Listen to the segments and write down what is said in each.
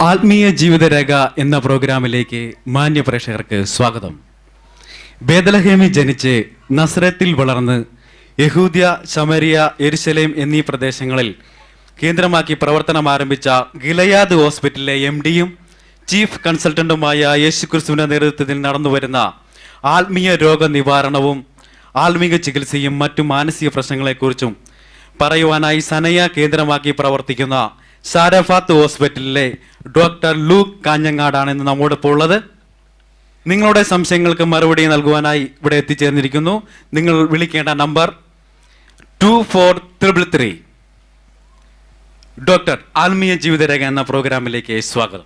ആത്മീയ ജീവിതരേഖ എന്ന പ്രോഗ്രാമിലേക്ക് മാന്യ പ്രേക്ഷകർക്ക് സ്വാഗതം ബേദലഹേമിൽ ജനിച്ച് നസ്രത്തിൽ വളർന്ന് യഹൂദ്യ ശമരിയ എരുശലേം എന്നീ പ്രദേശങ്ങളിൽ കേന്ദ്രമാക്കി പ്രവർത്തനം ആരംഭിച്ച ഗിലയാദ് ഹോസ്പിറ്റലിലെ എം ഡിയും ചീഫ് കൺസൾട്ടന്റുമായ യേശുക്രിസ്തുവിന്റെ നേതൃത്വത്തിൽ നടന്നുവരുന്ന ആത്മീയ രോഗ നിവാരണവും ആത്മീക ചികിത്സയും മറ്റു മാനസിക പ്രശ്നങ്ങളെക്കുറിച്ചും പറയുവാനായി സനയ കേന്ദ്രമാക്കി പ്രവർത്തിക്കുന്ന ഷാരഫാത്ത് ഹോസ്പിറ്റലിലെ ഡോക്ടർ ലൂക്ക് കാഞ്ഞങ്ങാടാണ് ഇന്ന് നമ്മോടൊപ്പം ഉള്ളത് നിങ്ങളുടെ സംശയങ്ങൾക്ക് മറുപടി നൽകുവാനായി ഇവിടെ എത്തിച്ചേർന്നിരിക്കുന്നു നിങ്ങൾ വിളിക്കേണ്ട number two four triple three doctor ആത്മീയ ജീവിതരേഖ എന്ന പ്രോഗ്രാമിലേക്ക് സ്വാഗതം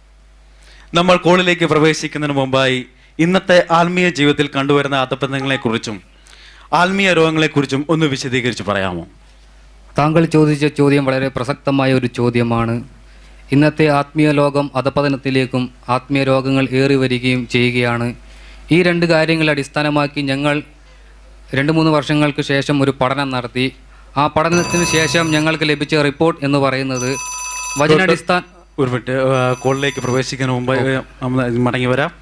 നമ്മൾ കോളിലേക്ക് പ്രവേശിക്കുന്നതിന് മുമ്പായി ഇന്നത്തെ ആത്മീയ ജീവിതത്തിൽ കണ്ടുവരുന്ന അധപ്പതങ്ങളെക്കുറിച്ചും ആത്മീയ രോഗങ്ങളെക്കുറിച്ചും ഒന്ന് വിശദീകരിച്ച് പറയാമോ താങ്കൾ ചോദിച്ച ചോദ്യം വളരെ പ്രസക്തമായ ഒരു ചോദ്യമാണ് ഇന്നത്തെ ആത്മീയ ലോകം അധപതനത്തിലേക്കും ആത്മീയ രോഗങ്ങൾ ഏറി വരികയും ചെയ്യുകയാണ് ഈ രണ്ട് കാര്യങ്ങൾ അടിസ്ഥാനമാക്കി ഞങ്ങൾ രണ്ട് മൂന്ന് വർഷങ്ങൾക്ക് ശേഷം ഒരു പഠനം നടത്തി ആ പഠനത്തിന് ശേഷം ഞങ്ങൾക്ക് ലഭിച്ച റിപ്പോർട്ട് എന്ന് പറയുന്നത് വചനാടിസ്ഥാന ഒരു മിനിറ്റ് ആ, കോളിലേക്ക് പ്രവേശിക്കുന്നതിന് മുമ്പ് ഏ, നമ്മൾ മടങ്ങി വരാം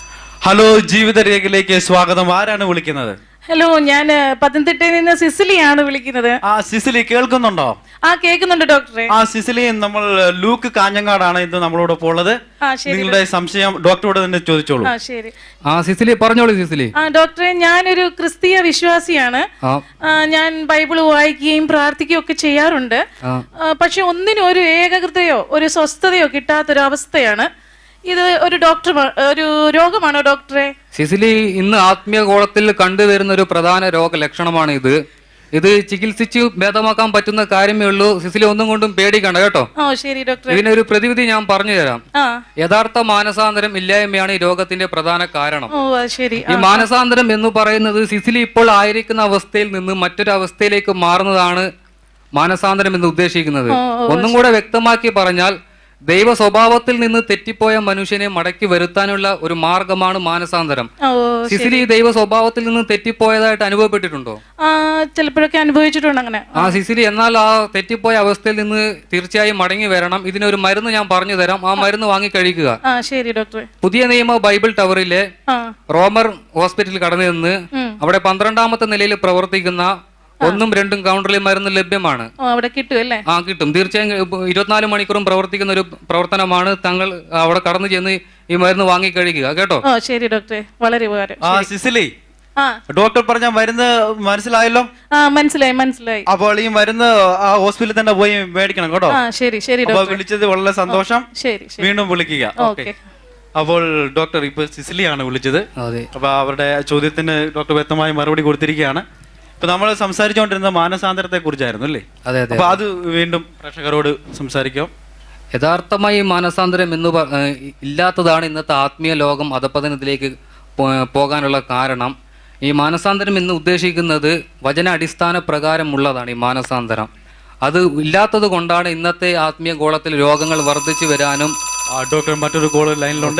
ഹലോ ജീവിതരേഖയിലേക്ക് സ്വാഗതം ആരാണ് വിളിക്കുന്നത് ഹലോ ഞാൻ പത്തനംതിട്ടയിൽ നിന്ന് സിസിലിയാണ് വിളിക്കുന്നത് ആ സിസിലി കേൾക്കുന്നുണ്ടോ ആ കേൾക്കുന്നുണ്ട് ഡോക്ടറെ ആ സിസിലി നമ്മൾ ലൂക്ക് കാഞ്ഞങ്ങാടാണ് ഇന്ന് നമ്മളോടൊപ്പം ഉള്ളത് ആ ശരി നിങ്ങളുടെ സംശയം ഡോക്ടറോട് തന്നെ ചോദിച്ചോളൂ ആ ശരി ആ സിസിലി പറഞ്ഞോളൂ സിസിലി ആ ഡോക്ടറെ ഞാനൊരു ക്രിസ്തീയ വിശ്വാസിയാണ് ആ ആ, ഞാൻ ബൈബിൾ വായിക്കുകയും പ്രാർത്ഥിക്കുകയും ഒക്കെ ചെയ്യാറുണ്ട് ആ ആ, പക്ഷെ ഒന്നിനും ഒരു ഏകാഗ്രതയോ ഒരു സ്വസ്ഥതയോ കിട്ടാത്തൊരു അവസ്ഥയാണ് ഇത് ഒരു ഡോക്ടർ ഒരു രോഗമാണോ ഡോക്ടറെ സിസിലി ഇന്ന് ആത്മീയ ഗോളത്തിൽ കണ്ടുവരുന്ന ഒരു പ്രധാന രോഗലക്ഷണമാണ് ഇത് ഇത് ചികിത്സിച്ച് ഭേദമാക്കാൻ പറ്റുന്ന കാര്യമേ ഉള്ളൂ സിസിലി ഒന്നും കൊണ്ടും പേടിക്കണ്ട കേട്ടോ ഓ ശരി ഡോക്ടറെ ഇതിനൊരു പ്രതിവിധി ഞാൻ പറഞ്ഞു തരാം ആ യഥാർത്ഥ മാനസാന്തരം ഇല്ലായ്മയാണ് ഈ രോഗത്തിന്റെ പ്രധാന കാരണം ഓ അത് ശരി ഈ മാനസാന്തരം എന്ന് പറയുന്നത് സിസിലി ഇപ്പോൾ ആയിരിക്കുന്ന അവസ്ഥയിൽ നിന്ന് മറ്റൊരു അവസ്ഥയിലേക്ക് മാറുന്നതാണ് മാനസാന്തരം എന്ന് ഉദ്ദേശിക്കുന്നത് ഒന്നും കൂടെ വ്യക്തമാക്കി പറഞ്ഞാൽ ദൈവ സ്വഭാവത്തിൽ നിന്ന് തെറ്റിപ്പോയ മനുഷ്യനെ മടക്കി വരുത്താനുള്ള ഒരു മാർഗമാണ് മാനസാന്തരം ഓ സിസിലി ദൈവ സ്വഭാവത്തിൽ നിന്ന് തെറ്റിപ്പോയതായിട്ട് അനുഭവപ്പെട്ടിട്ടുണ്ടോ ആ ചിലപ്പോഴൊക്കെ അനുഭവിച്ചിട്ടുണ്ട് അങ്ങനെ ആ സിസിലി എന്നാൽ ആ തെറ്റിപ്പോയ അവസ്ഥയിൽ നിന്ന് തീർച്ചയായും മടങ്ങി വരണം ഇതിനൊരു മരുന്ന് ഞാൻ പറഞ്ഞു തരാം ആ മരുന്ന് വാങ്ങി കഴിക്കുക ആ ശരി ഡോക്ടറെ പുതിയ നിയമ ബൈബിൾ ടവറിലെ ആ റോമർ ഹോസ്പിറ്റലിൽ കടന്നു നിന്ന് ഉം. അവിടെ പന്ത്രണ്ടാമത്തെ നിലയിൽ പ്രവർത്തിക്കുന്ന ഒന്നും രണ്ടും കൗണ്ടറിൽ മരുന്ന് ലഭ്യമാണ് ഓ അവിടെ കിട്ടും അല്ലേ ആ കിട്ടും തീർച്ചയായും ഇപ്പൊ ഇരുപത്തിനാല് മണിക്കൂറും പ്രവർത്തിക്കുന്ന ഒരു പ്രവർത്തനമാണ് താങ്കൾ അവിടെ കടന്നു ചെന്ന് ഈ മരുന്ന് വാങ്ങി കഴിക്കുക കേട്ടോ ഓ ശരി ഡോക്ടറെ വളരെ ഉപകാരം ആ സിസിലി ആ ഡോക്ടർ പറഞ്ഞ മരുന്ന് മനസ്സിലായല്ലോ ആ മനസ്സിലായി മനസ്സിലായി അപ്പോൾ ഈ മരുന്ന് ആ ഹോസ്പിറ്റലിൽ തന്നെ പോയി മേടിക്കണം കേട്ടോ ആ ശരി ശരി അപ്പൊ ഡോക്ടർ വിളിച്ചത് വളരെ സന്തോഷം ശരി ശരി വീണ്ടും വിളിക്കുക ഓക്കെ ഓക്കെ അപ്പോൾ ഡോക്ടർ ഇപ്പൊ സിസിലിയാണ് വിളിച്ചത് അതെ അപ്പൊ അവരുടെ ചോദ്യത്തിന് ഡോക്ടർ വ്യക്തമായി മറുപടി കൊടുത്തിരിക്കുകയാണ് ഇപ്പൊ നമ്മൾ സംസാരിച്ചുകൊണ്ടിരുന്ന മാനസാന്തരത്തെ കുറിച്ചായിരുന്നു അല്ലേ അതെ അതെ അപ്പൊ അത് വീണ്ടും പ്രേക്ഷകരോട് സംസാരിക്കാം യഥാർത്ഥമായി മാനസാന്തരം എന്ന് പ- ഏഹ് ഇല്ലാത്തതാണ് ഇന്നത്തെ ആത്മീയ ലോകം അധപതനത്തിലേക്ക് പോ- പോകാനുള്ള കാരണം ഈ മാനസാന്തരം എന്ന് ഉദ്ദേശിക്കുന്നത് വചന അടിസ്ഥാന പ്രകാരമുള്ളതാണ് ഈ മാനസാന്തരം അത് ഇല്ലാത്തത് കൊണ്ടാണ് ഇന്നത്തെ ആത്മീയ ഗോളത്തിൽ രോഗങ്ങൾ വർദ്ധിച്ചു വരാനും ആ, ഡോക്ടർ മറ്റൊരു കോൾ ലൈനിലുണ്ട്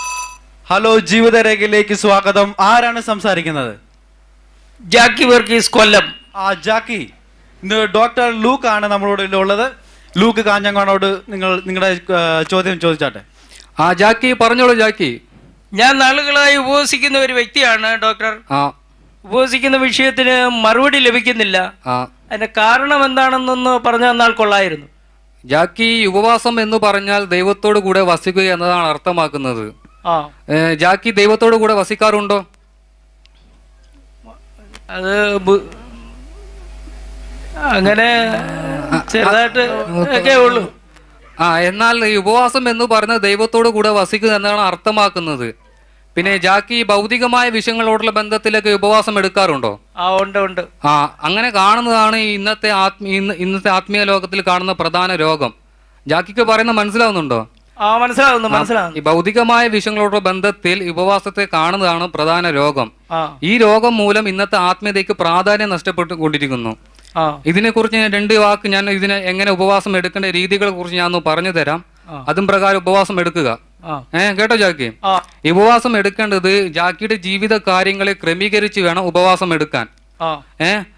ഹലോ ജീവിതരേഖയിലേക്ക് സ്വാഗതം ആരാണ് സംസാരിക്കുന്നത് ജാക്കി വർഗീസ് കൊല്ലം ആ ജാക്കി ഇന്ന് ഡോക്ടർ ലൂക്ക് ആണ് നമ്മളോട് ഉള്ളത് ലൂക്ക് കാഞ്ഞങ്ങാടോട് നിങ്ങൾ നിങ്ങളുടെ ആ, ചോദ്യം ചോദിച്ചാട്ടെ ആ ജാക്കി പറഞ്ഞോളൂ ജാക്കി ഞാൻ നാളുകളായി ഉപവസിക്കുന്ന ഒരു വ്യക്തിയാണ് ഡോക്ടർ ആ ഉപവസിക്കുന്ന വിഷയത്തിന് മറുപടി ലഭിക്കുന്നില്ല ആ അതിന്റെ കാരണം എന്താണെന്നൊന്ന് പറഞ്ഞു തന്നാൽ കൊള്ളായിരുന്നു ജാക്കി ഉപവാസം എന്ന് പറഞ്ഞാൽ ദൈവത്തോടു കൂടെ വസിക്കുക എന്നതാണ് അർത്ഥമാക്കുന്നത് ആ ഏഹ് ജാക്കി ദൈവത്തോടു കൂടെ വസിക്കാറുണ്ടോ അത് ബു- അങ്ങനെ ചെറുതായിട്ട് ഒക്കെ ഉള്ളൂ ആ എന്നാൽ ഈ ഉപവാസം എന്ന് പറയുന്നത് ദൈവത്തോടു കൂടെ വസിക്കുക എന്നാണ് അർത്ഥമാക്കുന്നത് പിന്നെ ജാക്കി ഭൗതികമായ വിഷയങ്ങളോടുള്ള ബന്ധത്തിലൊക്കെ ഉപവാസം എടുക്കാറുണ്ടോ ആ ഉണ്ട് ഉണ്ട് ആ അങ്ങനെ കാണുന്നതാണ് ഈ ഇന്നത്തെ ആത്മീയ ഇന്ന് ഇന്നത്തെ ആത്മീയ ലോകത്തിൽ കാണുന്ന പ്രധാന രോഗം ജാക്കിക്ക് പറയുന്ന മനസ്സിലാവുന്നുണ്ടോ ആ മനസ്സിലാവുന്നു മനസ്സിലാവുന്നു ഈ ഭൗതികമായ വിഷയങ്ങളോടുള്ള ബന്ധത്തിൽ ഉപവാസത്തെ കാണുന്നതാണ് പ്രധാന രോഗം ആ ഈ രോഗം മൂലം ഇന്നത്തെ ആത്മീയതയ്ക്ക് പ്രാധാന്യം നഷ്ടപ്പെട്ടുകൊണ്ടിരിക്കുന്നു ആ ഇതിനെക്കുറിച്ച് ഞാൻ രണ്ട് വാക്ക് ഞാൻ ഇതിനെ എങ്ങനെ ഉപവാസം എടുക്കേണ്ട രീതികളെ കുറിച്ച് ഞാൻ ഒന്ന് പറഞ്ഞു തരാം ആ. അതും പ്രകാരം ഉപവാസം എടുക്കുക ആ ഏ കേട്ടോ ജാക്കി ആ ഈ ഉപവാസം എടുക്കേണ്ടത് ജാക്കിയുടെ ജീവിത കാര്യങ്ങളെ ക്രമീകരിച്ച് വേണം ഉപവാസം എടുക്കാൻ ആ ഏ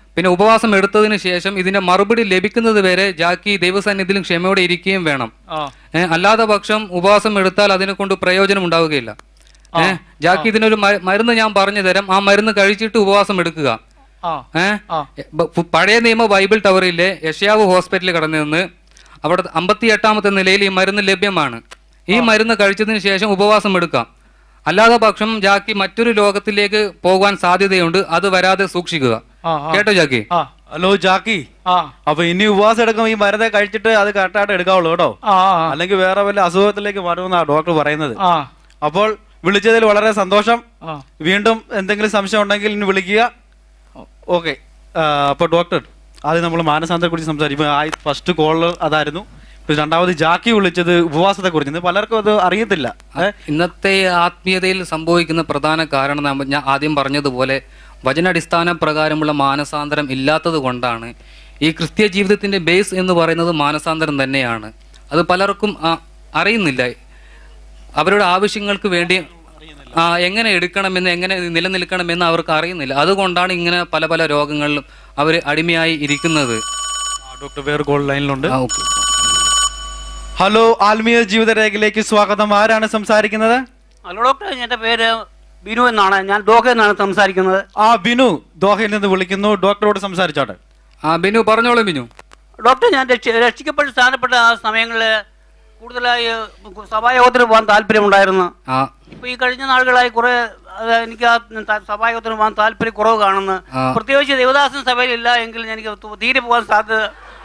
പിന്നെ ഉപവാസം എടുത്തതിന് ശേഷം ഇതിന്റെ മറുപടി ലഭിക്കുന്നത് വരെ ജാക്കി ദൈവസന്നിധിയിലും ക്ഷമയോടെ ഇരിക്കുകയും വേണം ആ ഏ, അല്ലാതെ പക്ഷം ഉപവാസം എടുത്താൽ അതിനെ കൊണ്ട് പ്രയോജനം ഉണ്ടാവുകയില്ല ഏ, ജാക്കി ഇതിനൊരു മ- മരുന്ന് ഞാൻ പറഞ്ഞു തരാം ആ മരുന്ന് കഴിച്ചിട്ട് ഉപവാസം എടുക്കുക ആ ഏ? ആ. ബ- പു- പഴയ നിയമ ബൈബിൾ ടവറിലെ യഷ്യാവ് ഹോസ്പിറ്റലിൽ കടന്നു നിന്ന് അവിടെ അമ്പത്തി എട്ടാമത്തെ നിലയിൽ ഈ മരുന്ന് ലഭ്യമാണ് ഈ മരുന്ന് കഴിച്ചതിന് ശേഷം ഉപവാസം എടുക്കാം അല്ലാതെ പക്ഷം ജാക്കി മറ്റൊരു ലോകത്തിലേക്ക് പോകാൻ സാധ്യതയുണ്ട് അത് വരാതെ സൂക്ഷിക്കുക ആ, ആ. കേട്ടോ ജാക്കി ആ ഹലോ ജാക്കി ആ അപ്പൊ ഇനി ഉപവാസം എടുക്കുമ്പോൾ ഈ മരുന്ന് കഴിച്ചിട്ട് അത് കറക്റ്റായിട്ട് എടുക്കാവുള്ളൂ കേട്ടോ ആ അല്ലെങ്കിൽ വേറെ വല്ല അസുഖത്തിലേക്ക് വരുമെന്നാണ് ഡോക്ടർ പറയുന്നത് ആ അപ്പോൾ വിളിച്ചതിൽ വളരെ സന്തോഷം ആ വീണ്ടും എന്തെങ്കിലും സംശയം ഉണ്ടെങ്കിൽ ഇനി വിളിക്കുക ഓക്കെ അപ്പോൾ ഡോക്ടർ ആദ്യം നമ്മൾ മാനസാന്തരെ കുറിച്ച് സംസാരിക്കും ആ ഫസ്റ്റ് കോളർ അതായിരുന്നു ഇപ്പൊ രണ്ടാമത് ജാക്കി വിളിച്ചത് ഉപവാസത്തെ കുറിച്ച് പലർക്കും അത് അറിയത്തില്ല ഏ? ഇന്നത്തെ ആത്മീയതയിൽ സംഭവിക്കുന്ന പ്രധാന കാരണം നമ്മ- ഞാൻ ആദ്യം പറഞ്ഞതുപോലെ വചനാടിസ്ഥാന പ്രകാരമുള്ള മാനസാന്തരം ഇല്ലാത്തത് കൊണ്ടാണ് ഈ ക്രിസ്ത്യ ജീവിതത്തിന്റെ ബേസ് എന്ന് പറയുന്നത് മാനസാന്തരം തന്നെയാണ് അത് പലർക്കും ആ, അറിയുന്നില്ല അവരുടെ ആവശ്യങ്ങൾക്ക് വേണ്ടി ആ എങ്ങനെ എടുക്കണമെന്ന് എങ്ങനെ നിലനിൽക്കണമെന്ന് അവർക്ക് അറിയുന്നില്ല അതുകൊണ്ടാണ് ഇങ്ങനെ പല പല രോഗങ്ങളിലും അവർ അടിമയായി ഇരിക്കുന്നത് ആ, ഡോക്ടർ വേറെ കോൾ ലൈനിലുണ്ട് ആ, ഓക്കെ. ഹലോ ആത്മീയ ജീവിതരേഖയിലേക്ക് സ്വാഗതം ആരാണ് സംസാരിക്കുന്നത് ഹലോ ഡോക്ടർ എൻ്റെ പേര് ബിനു എന്നാണ് ഞാൻ ദോഹയിൽ നിന്നാണ് സംസാരിക്കുന്നത് ആ ബിനു ദോഹയിൽ നിന്ന് വിളിക്കുന്നു ഡോക്ടറോട് സംസാരിച്ചോട്ടെ ആ ബിനു പറഞ്ഞോളൂ ബിനു ഡോക്ടർ ഞാൻ രക്ഷ രക്ഷിക്കപ്പെട്ട് സ്ഥാനപ്പെട്ട ആ സമയങ്ങളിൽ കൂടുതലായി സഭായോഗത്തിന് പോകാൻ താല്പര്യമുണ്ടായിരുന്നു ആ ഇപ്പോൾ ഈ കഴിഞ്ഞ നാളുകളായി കുറേ അത് എനിക്ക് ആ ത- സഭായോഗത്തിന് പോകാൻ താല്പര്യം കുറവ് കാണുന്നു ആ. പ്രത്യേകിച്ച് ദേവദാസൻ സഭയിലില്ല എങ്കിൽ എനിക്ക് തു- തീരെ പോകാൻ സാധ്യത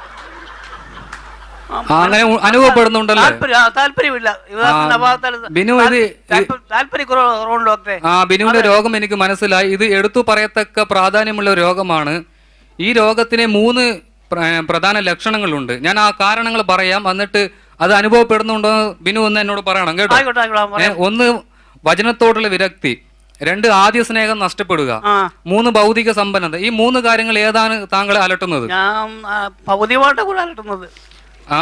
ആ, അങ്ങനെ ഉ- അനുഭവപ്പെടുന്നുണ്ടല്ലേ താല്പര്യം ആ, താല്പര്യമില്ല ദേവദാസൻ ആ, സഭാത്തിൽ ബിനു ഇത് താല്പ- താല്പര്യക്കുറവ് കുറവുണ്ട് ഡോക്ടറെ ആ ബിനുവിന്റെ രോഗം എനിക്ക് മനസ്സിലായി ഇത് എടുത്തു പറയത്തക്ക പ്രാധാന്യമുള്ള ഒരു രോഗമാണ് ഈ രോഗത്തിന് മൂന്ന് പ്ര- പ്രധാന ലക്ഷണങ്ങളുണ്ട് ഞാൻ ആ കാരണങ്ങൾ പറയാം എന്നിട്ട് അത് അനുഭവപ്പെടുന്നുണ്ടോ എന്ന് ബിനു ഒന്ന് എന്നോട് പറയണം കേട്ടോ ആയിക്കോട്ടെ ആയിക്കോട്ടെ ഏ, ഒന്ന് വചനത്തോടുള്ള വിരക്തി രണ്ട് ആദ്യ സ്നേഹം നഷ്ടപ്പെടുക ആ മൂന്ന് ഭൗതിക സമ്പന്നത ഈ മൂന്ന് കാര്യങ്ങൾ ഏതാണ് താങ്കളെ അലട്ടുന്നത് ഞാൻ ആ, ഭൗതികമായിട്ട് കൂടെ അലട്ടുന്നത് ആ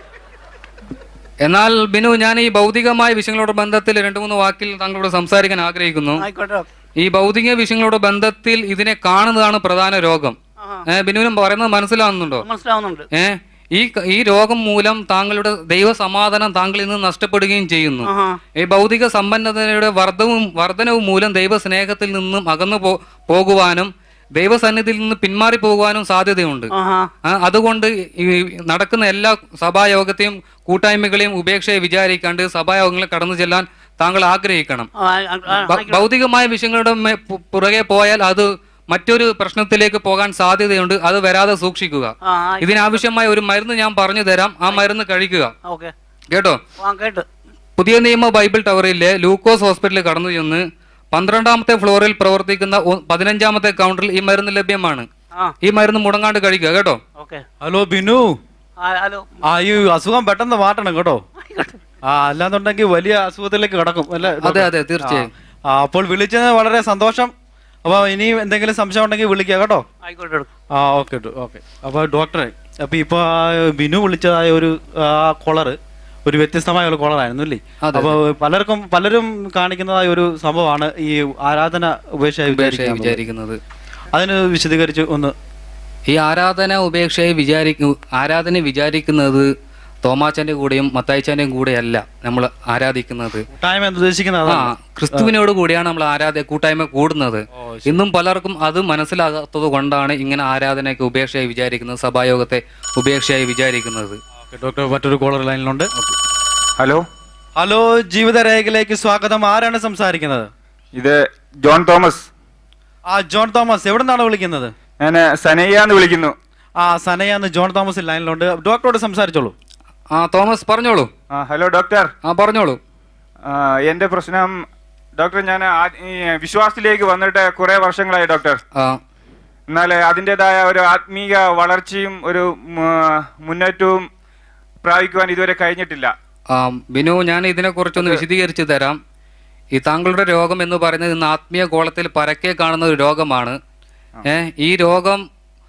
എന്നാൽ ബിനു ഞാൻ ഈ ഭൗതികമായ വിഷയങ്ങളോട് ബന്ധത്തിൽ രണ്ട് മൂന്ന് വാക്കിൽ താങ്കളോട് സംസാരിക്കാൻ ആഗ്രഹിക്കുന്നു ആയിക്കോട്ടെ ഡോക്ടർ. ഈ ഭൗതിക വിഷയങ്ങളോട് ബന്ധത്തിൽ ഇതിനെ കാണുന്നതാണ് പ്രധാന രോഗം ആഹാ. ഏ, ബിനുവിനും പറയുന്നത് മനസ്സിലാവുന്നുണ്ടോ മനസ്സിലാവുന്നുണ്ട് ഏ ഈ ക- ഈ രോഗം മൂലം താങ്കളുടെ ദൈവ സമാധാനം താങ്കളിൽ നിന്ന് നഷ്ടപ്പെടുകയും ചെയ്യുന്നു ആഹാ. ഈ ഭൗതിക സമ്പന്നതയുടെ വർദ്ധവും വർധനവും മൂലം ദൈവസ്നേഹത്തിൽ നിന്നും അകന്നു പോ പോകുവാനും ദൈവസന്നിധിയിൽ നിന്ന് പിന്മാറി പോകുവാനും സാധ്യതയുണ്ട് ആഹാ ആ, അതുകൊണ്ട് ഈ നടക്കുന്ന എല്ലാ സഭായോഗത്തെയും കൂട്ടായ്മകളെയും ഉപേക്ഷയെ വിചാരിക്കാണ്ട് സഭായോഗങ്ങളിൽ കടന്നു ചെല്ലാൻ താങ്കൾ ആഗ്രഹിക്കണം ആ, ആ, ആ, ഭ- ഭൗതികമായ വിഷയങ്ങളുടെ മേ- പു- പുറകെ പോയാൽ അത് മറ്റൊരു പ്രശ്നത്തിലേക്ക് പോകാൻ സാധ്യതയുണ്ട് അത് വരാതെ സൂക്ഷിക്കുക ആ, ഇതിനാവശ്യമായ ഒരു മരുന്ന് ഞാൻ പറഞ്ഞു തരാം ആ മരുന്ന് കഴിക്കുക ഓക്കെ കേട്ടോ ആ കേട്ട് പുതിയ നിയമ ബൈബിൾ ടവറിലെ ലൂക്കോസ് ഹോസ്പിറ്റലിൽ കടന്നു ചെന്ന് പന്ത്രണ്ടാമത്തെ ഫ്ലോറിൽ പ്രവർത്തിക്കുന്ന ഒ- പതിനഞ്ചാമത്തെ കൗണ്ടറിൽ ഈ മരുന്ന് ലഭ്യമാണ് ആ ഈ മരുന്ന് മുടങ്ങാണ്ട് കഴിക്കുക കേട്ടോ ഓക്കെ ഹലോ ബിനു ആ ഹലോ ആ ഈ അസുഖം പെട്ടെന്ന് മാറ്റണം കേട്ടോ ആയിക്കോട്ടെ ആ അല്ലാന്നുണ്ടെങ്കിൽ വലിയ അസുഖത്തിലേക്ക് കിടക്കും അല്ലേ അതെ അതെ തീർച്ചയായും ആ അപ്പോൾ വിളിച്ചത് വളരെ സന്തോഷം അപ്പോൾ ഇനി എന്തെങ്കിലും സംശയം ഉണ്ടെങ്കിൽ വിളിക്കുക കേട്ടോ ആയിക്കോട്ടെ ഡോക്ടർ. ആ ഓക്കെ ഓക്കെ അപ്പോൾ ഡോക്ടറെ അപ്പോൾ ഇപ്പോൾ ബിനു വിളിച്ചതായ ഒരു ആ കോളർ ഒരു വ്യത്യസ്തമായ ഒരു കോളറായിരുന്നു അല്ലേ അതെ. അപ്പോൾ പലർക്കും പലരും കാണിക്കുന്നതായ ഒരു സംഭവമാണ് ഈ ആരാധന ഉപേക്ഷ ഉപേക്ഷയെ വിചാരിക്കുന്നത് അതിന് വിശദീകരിച്ച് ഒന്ന് ഈ ആരാധന ഉപേക്ഷയെ വിചാരിക്കു ആരാധന വിചാരിക്കുന്നത് തോമാച്ചന്റെ കൂടെയും മത്തായിച്ചാന്റെയും കൂടെയല്ല നമ്മൾ ആരാധിക്കുന്നത് കൂട്ടായ്മ എന്ന് ഉദ്ദേശിക്കുന്നത് ആ അതാണ് ക്രിസ്തുവിനോട് കൂടിയാണ് നമ്മൾ ആരാധന കൂട്ടായ്മ കൂടുന്നത് ഇന്നും പലർക്കും അത് മനസ്സിലാകാത്തത് കൊണ്ടാണ് ഇങ്ങനെ ആരാധനയ്ക്ക് ഉപേക്ഷയായി വിചാരിക്കുന്നത് സഭായോഗത്തെ ഉപേക്ഷയായി വിചാരിക്കുന്നത് ഓക്കെ ഡോക്ടർ മറ്റൊരു കോളർ ലൈനിലുണ്ട് ഹലോ ഹലോ ജീവിതരേഖയിലേക്ക് സ്വാഗതം ആരാണ് സംസാരിക്കുന്നത് ഇത് ജോൺ തോമസ് ആ ജോൺ തോമസ് എവിടെ നിന്നാണ് വിളിക്കുന്നത് ഞാൻ സനയ്യാന്ന് വിളിക്കുന്നു ആ സനയാന്ന് ജോൺ തോമസ് ലൈനിലുണ്ട് ഡോക്ടറോട് സംസാരിച്ചോളൂ ആ തോമസ് പറഞ്ഞോളൂ ആ ഹലോ ഡോക്ടർ ആ പറഞ്ഞോളൂ ആ, എൻ്റെ പ്രശ്നം ഡോക്ടർ ഞാൻ ആ- ഈ വിശ്വാസത്തിലേക്ക് വന്നിട്ട് കുറേ വർഷങ്ങളായി ഡോക്ടർ ആ എന്നാൽ അതിൻ്റെതായ ഒരു ആത്മീക വളർച്ചയും ഒരു മ- മുന്നേറ്റവും പ്രാപിക്കുവാൻ ഇതുവരെ കഴിഞ്ഞിട്ടില്ല ആ ബിനു ഞാൻ ഇതിനെക്കുറിച്ചൊന്ന് വിശദീകരിച്ച് തരാം ഈ താങ്കളുടെ രോഗം എന്ന് പറയുന്നത് ഇന്ന് ആത്മീയ ഗോളത്തിൽ പരക്കെ കാണുന്ന ഒരു രോഗമാണ് ഏ ഈ രോഗം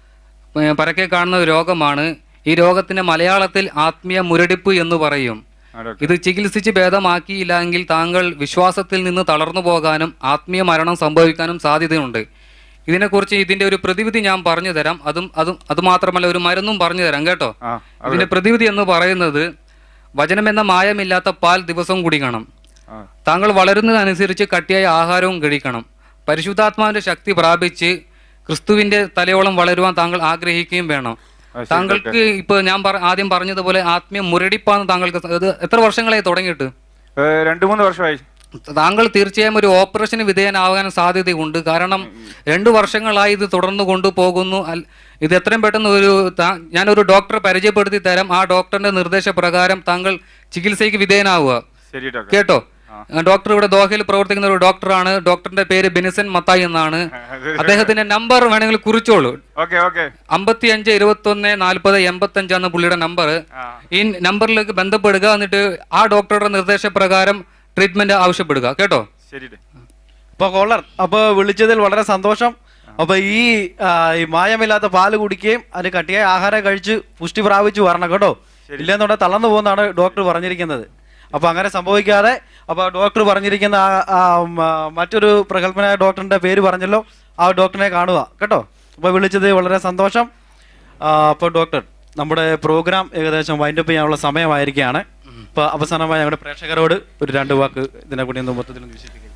ഏ, പരക്കെ കാണുന്ന ഒരു രോഗമാണ് ഈ രോഗത്തിന് മലയാളത്തിൽ ആത്മീയ മുരടിപ്പ് എന്ന് പറയും ആ, ഡോക്ടർ. ഇത് ചികിത്സിച്ച് ഭേദമാക്കിയില്ല എങ്കിൽ താങ്കൾ വിശ്വാസത്തിൽ നിന്ന് തളർന്നു പോകാനും ആത്മീയ മരണം സംഭവിക്കാനും സാധ്യതയുണ്ട് ഇതിനെക്കുറിച്ച് ഇതിന്റെ ഒരു പ്രതിവിധി ഞാൻ പറഞ്ഞു തരാം അതും അതും അത് മാത്രമല്ല ഒരു മരുന്നും പറഞ്ഞു തരാം കേട്ടോ ആ ഇതിന്റെ പ്രതിവിധി എന്ന് പറയുന്നത് വചനം എന്ന മായമില്ലാത്ത പാൽ ദിവസവും കുടിക്കണം ആ താങ്കൾ വളരുന്നതനുസരിച്ച് കട്ടിയായ ആഹാരവും കഴിക്കണം പരിശുദ്ധാത്മാവിന്റെ ശക്തി പ്രാപിച്ച് ക്രിസ്തുവിന്റെ തലയോളം വളരുവാൻ താങ്കൾ ആഗ്രഹിക്കുകയും വേണം ശരി, താങ്കൾക്ക് ഇപ്പൊ ഞാൻ പറ- ആദ്യം പറഞ്ഞതുപോലെ ആത്മീയ മുരടിപ്പാന്ന് താങ്കൾക്ക് സ- ഇത് എത്ര വർഷങ്ങളായി തുടങ്ങിയിട്ട് ഏ, രണ്ട് മൂന്ന് വർഷമായി താങ്കൾ തീർച്ചയായും ഒരു ഓപ്പറേഷന് വിധേയനാകാൻ സാധ്യതയുണ്ട് കാരണം രണ്ടു വർഷങ്ങളായി ഇത് തുടർന്നു കൊണ്ടുപോകുന്നു അൽ- ഇത് എത്രയും പെട്ടെന്ന് ഒരു താ- ഞാനൊരു ഡോക്ടറെ പരിചയപ്പെടുത്തി തരാം ആ ഡോക്ടറിന്റെ നിർദ്ദേശപ്രകാരം താങ്കൾ ചികിത്സയ്ക്ക് വിധേയനാവുക ശരി ഡോക്ടർ കേട്ടോ ഡോക്ടർ ഇവിടെ ദോഹയിൽ പ്രവർത്തിക്കുന്ന ഒരു ഡോക്ടറാണ് ഡോക്ടറിന്റെ പേര് ബിനിസൻ മത്തായി എന്നാണ് അദ്ദേഹത്തിന്റെ നമ്പർ വേണമെങ്കിൽ കുറിച്ചോളൂ ഓക്കെ ഓക്കെ അമ്പത്തി അഞ്ച് ഇരുപത്തി ഒന്ന് നാൽപ്പത് എൺപത്തി അഞ്ചാണ് പുള്ളിയുടെ നമ്പർ ഈ നമ്പറിലേക്ക് ബന്ധപ്പെടുക എന്നിട്ട് ആ ഡോക്ടറുടെ നിർദ്ദേശപ്രകാരം ട്രീറ്റ്മെന്റ് ആവശ്യപ്പെടുക കേട്ടോ ശരി ഡേ. അപ്പൊ കോളർ അപ്പൊ വിളിച്ചതിൽ വളരെ സന്തോഷം അപ്പൊ ഈ ആ, ഈ മായമില്ലാത്ത പാല് കുടിക്കുകയും അതിന് കട്ടിയായ ആഹാരം കഴിച്ച് പുഷ്ടി പ്രാപിച്ചു വരണം കേട്ടോ ഇല്ലെന്നുണ്ടെങ്കിൽ തളർന്നു പോകുന്നതാണ് ഡോക്ടർ പറഞ്ഞിരിക്കുന്നത് അപ്പൊ അങ്ങനെ സംഭവിക്കാതെ അപ്പൊ ഡോക്ടർ പറഞ്ഞിരിക്കുന്ന ആ- ആ, മ, മറ്റൊരു പ്രഗത്ഭനായ ഡോക്ടറിന്റെ പേര് പറഞ്ഞല്ലോ ആ ഡോക്ടറിനെ കാണുക കേട്ടോ അപ്പൊ വിളിച്ചത് വളരെ സന്തോഷം ആ, അപ്പൊ ഡോക്ടർ നമ്മുടെ പ്രോഗ്രാം ഏകദേശം വൈൻഡപ്പ് ചെയ്യാനുള്ള സമയമായിരിക്കുകയാണ് അപ്പൊ അവസാനമായി ഞങ്ങളുടെ പ്രേക്ഷകരോട് ഒരു രണ്ട് വാക്ക് ഇതിനെ കൂടി ഒന്ന് മൊത്തത്തിൽ ഒന്ന് വിശേഷിപ്പിക്കും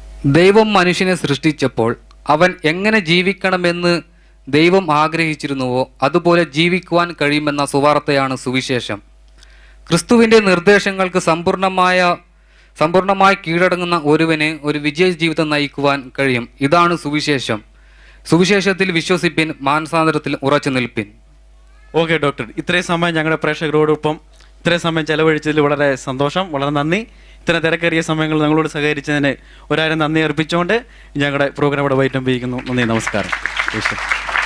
ദൈവം മനുഷ്യനെ സൃഷ്ടിച്ചപ്പോൾ അവൻ എങ്ങനെ ജീവിക്കണമെന്ന് ദൈവം ആഗ്രഹിച്ചിരുന്നുവോ അതുപോലെ ജീവിക്കുവാൻ കഴിയുമെന്ന സുവാർത്തയാണ് സുവിശേഷം ക്രിസ്തുവിന്റെ നിർദ്ദേശങ്ങൾക്ക് സമ്പൂർണമായ സമ്പൂർണമായി കീഴടങ്ങുന്ന ഒരുവന് ഒരു വിജയ ജീവിതം നയിക്കുവാൻ കഴിയും ഇതാണ് സുവിശേഷം സുവിശേഷത്തിൽ വിശ്വസിപ്പിൻ മാനസാന്തരത്തിൽ ഉറച്ചു നിൽപ്പിൻ ഓക്കെ ഡോക്ടർ ഇത്രയും സമയം ഞങ്ങളുടെ പ്രേക്ഷകരോടൊപ്പം ഇത്രയും സമയം ചെലവഴിച്ചതിൽ വളരെ സന്തോഷം വളരെ നന്ദി ഇത്ര തിരക്കേറിയ സമയങ്ങൾ ഞങ്ങളോട് സഹകരിച്ചതിന് ഒരായിരം നന്ദി അർപ്പിച്ചുകൊണ്ട് ഞങ്ങളുടെ പ്രോഗ്രാം ഇവിടെ വൈറ്റം നന്ദി നമസ്കാരം ഈശ്വരൻ